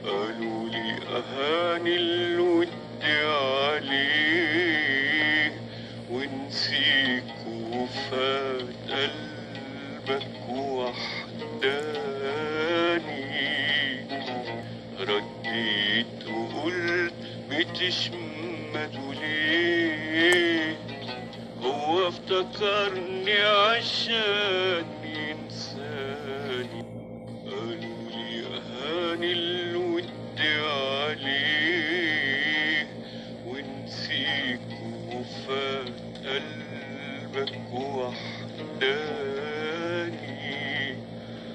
قالوا لي أهاني الود عليه ونسيك وفات قلبك وحداني رديت وقلت بتشمتوا ليه هو افتكرني عشان ينساني قالوا لي أهاني الود عليه